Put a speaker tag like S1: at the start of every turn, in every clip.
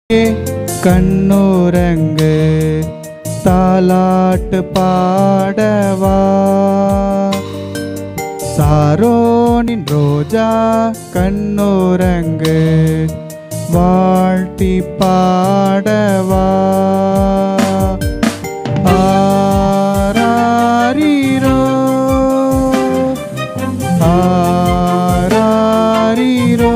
S1: கண்ணுரங்கு தாலாட்டு பாடவா சாரோனின் ரோஜா கண்ணுரங்கு வாழ்த்தி பாடவா ஆராரிரோ ஆராரிரோ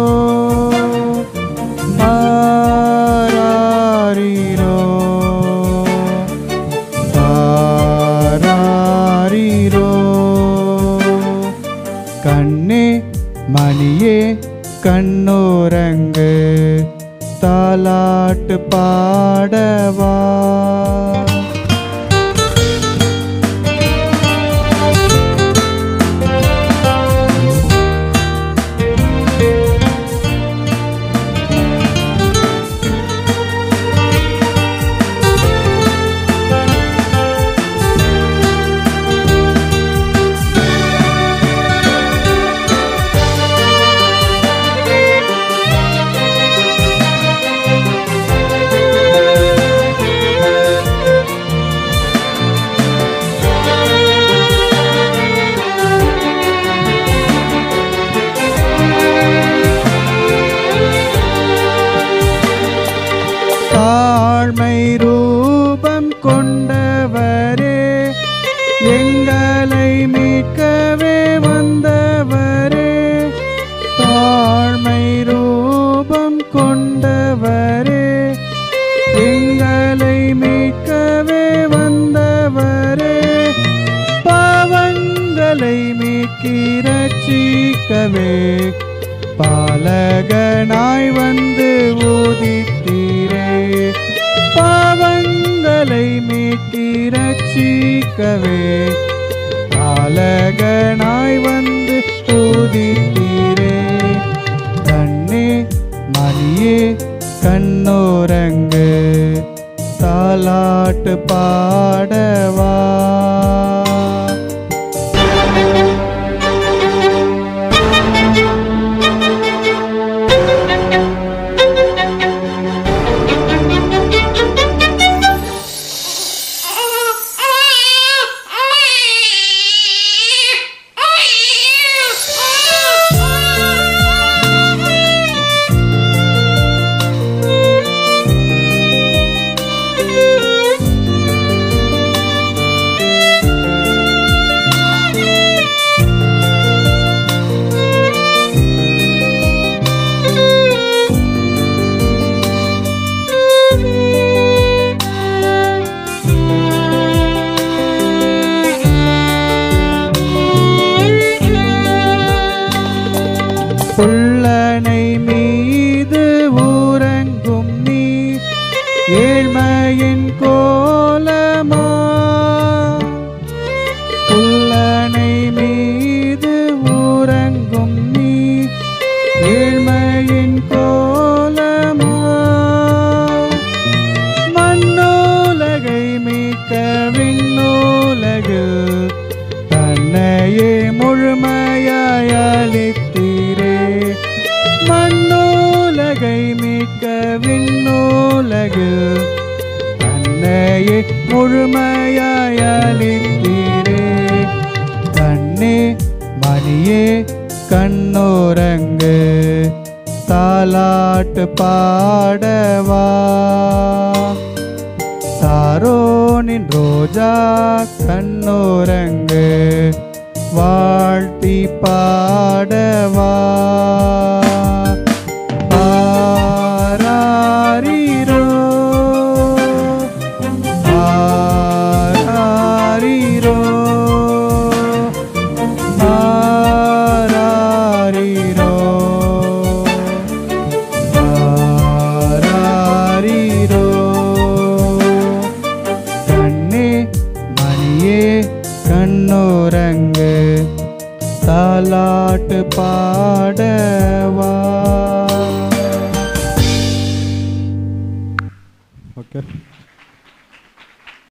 S1: ஆராரிரோ ஆராரிரோ கண்ணே மணியே கண்ணோரங்கு தாலாட்டு பாடவா தாழ்மை ரூபம் கொண்டவரே எங்களை மீட்கவே வந்தவரே தாழ்மை ரூபம் கொண்டவரே எங்களை மீட்கவே வந்தவரே பாவங்களை மீட்கிற சீக்கவே பாலகனாய் வந்து ஊதித்தீரே பாவங்களை மீட்கிற சீக்கவே பாலகனாய் வந்து ஊதித்தீரே கண்ணே மணியே கண்ணோரங்கு தாலாட்டு பாடவா புள்ளனை மீது ஊரங்கும் நீ ஏழ்மையின் கோலமா புள்ளனை மீது ஊரங்கும் நீ ஏழ்மையின் கோலமா மண்ணோலகை மீட்க விண்ணோலகில் தன்னையே முழுமையாய் அளித்தீரே மண்ணோலகை மீட்க விண்ணோலகில் தன்னையே முழுமையாய் அளித்தீரே கண்ணே மணியே கண்ணோரங்கு தாலாட்டு பாடவா சாரோனின் ரோஜா கண்ணோரங்கு வாழ்த்தி பாடவா ஆராரிரோ ஆராரிரோ ஆராரிரோ ஆராரிரோ கண்ணே மணியே கண்ணோரங்கு தாலாட்டு பாட